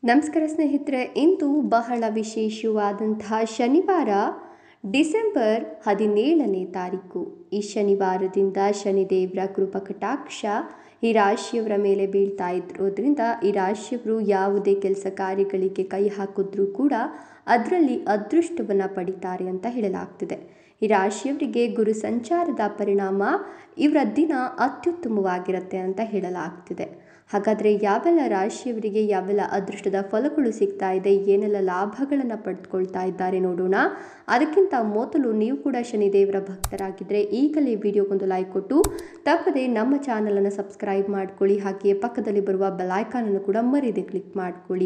ನಮಸ್ಕಾರ ಸ್ನೇಹಿತರೆ ಇಂದು ಬಹಳ ವಿಶೇಷವಾದಂತಹ ಶನಿವಾರ ಡಿಸೆಂಬರ್ ಹದಿನೇಳನೇ ತಾರೀಕು ಈ ಶನಿವಾರದಿಂದ ಶನಿದೇವರ ಕೃಪಾ ಕಟಾಕ್ಷ ಈ ರಾಶಿಯವರ ಮೇಲೆ ಬೀಳ್ತಾ ಇರೋದ್ರಿಂದ ಈ ರಾಶಿಯವರು ಯಾವುದೇ ಕೆಲಸ ಕಾರ್ಯಗಳಿಗೆ ಕೈ ಹಾಕಿದ್ರೂ ಕೂಡ ಅದರಲ್ಲಿ ಅದೃಷ್ಟವನ್ನು ಪಡಿತಾರೆ ಅಂತ ಹೇಳಲಾಗ್ತಿದೆ ಈ ರಾಶಿಯವರಿಗೆ ಗುರು ಸಂಚಾರದ ಪರಿಣಾಮ ಇವರ ದಿನ ಅತ್ಯುತ್ತಮವಾಗಿರುತ್ತೆ ಅಂತ ಹೇಳಲಾಗ್ತಿದೆ ಹಾಗಾದರೆ ಯಾವೆಲ್ಲ ರಾಶಿಯವರಿಗೆ ಯಾವೆಲ್ಲ ಅದೃಷ್ಟದ ಫಲಗಳು ಸಿಗ್ತಾ ಇದೆ ಏನೆಲ್ಲ ಲಾಭಗಳನ್ನು ಪಡೆದುಕೊಳ್ತಾ ಇದ್ದಾರೆ ನೋಡೋಣ ಅದಕ್ಕಿಂತ ಮೊದಲು ನೀವು ಕೂಡ ಶನಿದೇವರ ಭಕ್ತರಾಗಿದ್ದರೆ ಈಗಲೇ ವಿಡಿಯೋಗೊಂದು ಲೈಕ್ ಕೊಟ್ಟು ತಪ್ಪದೆ ನಮ್ಮ ಚಾನಲನ್ನು ಸಬ್ಸ್ಕ್ರೈಬ್ ಮಾಡ್ಕೊಳ್ಳಿ ಹಾಗೆಯೇ ಪಕ್ಕದಲ್ಲಿ ಬರುವ ಬೆಲೈಕಾನನ್ನು ಕೂಡ ಮರೀದೆ ಕ್ಲಿಕ್ ಮಾಡ್ಕೊಳ್ಳಿ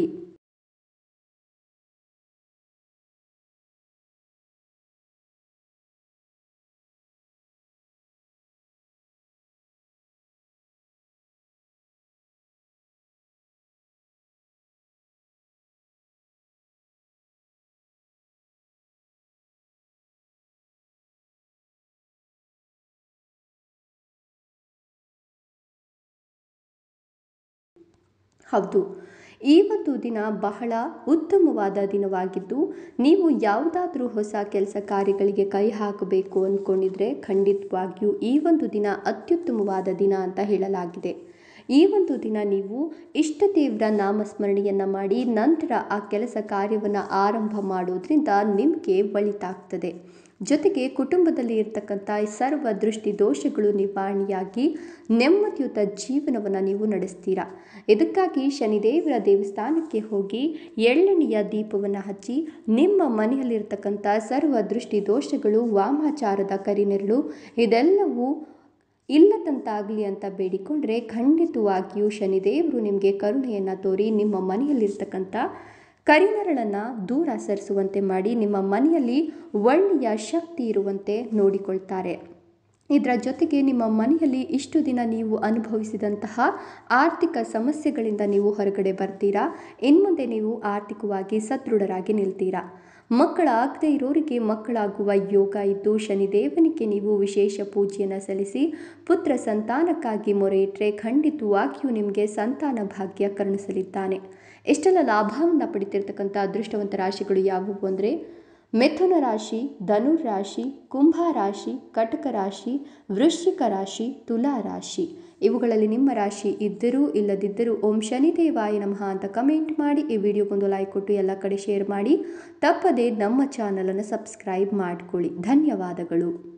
ಹೌದು ಈ ಒಂದು ದಿನ ಬಹಳ ಉತ್ತಮವಾದ ದಿನವಾಗಿದ್ದು ನೀವು ಯಾವುದಾದ್ರೂ ಹೊಸ ಕೆಲಸ ಕಾರ್ಯಗಳಿಗೆ ಕೈ ಹಾಕಬೇಕು ಅಂದ್ಕೊಂಡಿದ್ರೆ ಖಂಡಿತವಾಗಿಯೂ ಈ ಒಂದು ದಿನ ಅತ್ಯುತ್ತಮವಾದ ದಿನ ಅಂತ ಹೇಳಲಾಗಿದೆ ಈ ಒಂದು ದಿನ ನೀವು ಇಷ್ಟ ದೇವರ ನಾಮಸ್ಮರಣೆಯನ್ನು ಮಾಡಿ ನಂತರ ಆ ಕೆಲಸ ಕಾರ್ಯವನ್ನು ಆರಂಭ ಮಾಡೋದ್ರಿಂದ ನಿಮಗೆ ಒಳಿತಾಗ್ತದೆ ಜೊತೆಗೆ ಕುಟುಂಬದಲ್ಲಿ ಇರ್ತಕ್ಕಂಥ ಸರ್ವ ದೃಷ್ಟಿ ದೋಷಗಳು ನಿವಾರಣೆಯಾಗಿ ನೆಮ್ಮದಿಯುತ ಜೀವನವನ್ನು ನೀವು ನಡೆಸ್ತೀರಾ ಇದಕ್ಕಾಗಿ ಶನಿದೇವರ ದೇವಸ್ಥಾನಕ್ಕೆ ಹೋಗಿ ಎಳ್ಳೆಣ್ಣೆಯ ದೀಪವನ್ನು ಹಚ್ಚಿ ನಿಮ್ಮ ಮನೆಯಲ್ಲಿರ್ತಕ್ಕಂಥ ಸರ್ವ ದೃಷ್ಟಿ ದೋಷಗಳು ವಾಮಾಚಾರದ ಕರಿನೆರಳು ಇದೆಲ್ಲವೂ ಇಲ್ಲದಂತಾಗಲಿ ಅಂತ ಬೇಡಿಕೊಂಡ್ರೆ ಖಂಡಿತವಾಗಿಯೂ ಶನಿದೇವರು ನಿಮಗೆ ಕರುಣೆಯನ್ನು ತೋರಿ ನಿಮ್ಮ ಮನೆಯಲ್ಲಿರ್ತಕ್ಕಂಥ ಕರಿನೆರಳನ್ನು ದೂರ ಸರಿಸುವಂತೆ ಮಾಡಿ ನಿಮ್ಮ ಮನೆಯಲ್ಲಿ ಒಳ್ಳೆಯ ಶಕ್ತಿ ಇರುವಂತೆ ನೋಡಿಕೊಳ್ತಾರೆ ಇದರ ಜೊತೆಗೆ ನಿಮ್ಮ ಮನೆಯಲ್ಲಿ ಇಷ್ಟು ದಿನ ನೀವು ಅನುಭವಿಸಿದಂತಹ ಆರ್ಥಿಕ ಸಮಸ್ಯೆಗಳಿಂದ ನೀವು ಹೊರಗಡೆ ಬರ್ತೀರಾ ಇನ್ಮುಂದೆ ನೀವು ಆರ್ಥಿಕವಾಗಿ ಸದೃಢರಾಗಿ ನಿಲ್ತೀರಾ ಮಕ್ಕಳಾಗದೇ ಇರೋರಿಗೆ ಮಕ್ಕಳಾಗುವ ಯೋಗ ಇದ್ದು ಶನಿದೇವನಿಗೆ ನೀವು ವಿಶೇಷ ಪೂಜೆಯನ್ನು ಸಲ್ಲಿಸಿ ಪುತ್ರ ಸಂತಾನಕ್ಕಾಗಿ ಮೊರೆ ಇಟ್ಟರೆ ಖಂಡಿತವಾಗಿಯೂ ನಿಮಗೆ ಸಂತಾನ ಭಾಗ್ಯ ಕರುಣಿಸಲಿದ್ದಾನೆ ಎಷ್ಟೆಲ್ಲ ಲಾಭವನ್ನು ಪಡಿತಿರ್ತಕ್ಕಂಥ ಅದೃಷ್ಟವಂತ ರಾಶಿಗಳು ಯಾವುವು ಅಂದರೆ ಮಿಥುನ ರಾಶಿ ಧನುರ್ ರಾಶಿ ಕುಂಭ ರಾಶಿ ಕಟಕ ರಾಶಿ ವೃಶ್ಚಿಕ ರಾಶಿ ತುಲಾ ರಾಶಿ ಇವುಗಳಲ್ಲಿ ನಿಮ್ಮ ರಾಶಿ ಇದ್ದರೂ ಇಲ್ಲದಿದ್ದರೂ ಓಂ ಶನಿದೇವಾಯ ನಮಃ ಅಂತ ಕಮೆಂಟ್ ಮಾಡಿ ಈ ವಿಡಿಯೋಗೊಂದು ಲೈಕ್ ಕೊಟ್ಟು ಎಲ್ಲ ಕಡೆ ಶೇರ್ ಮಾಡಿ ತಪ್ಪದೇ ನಮ್ಮ ಚಾನಲನ್ನು ಸಬ್ಸ್ಕ್ರೈಬ್ ಮಾಡಿಕೊಳ್ಳಿ ಧನ್ಯವಾದಗಳು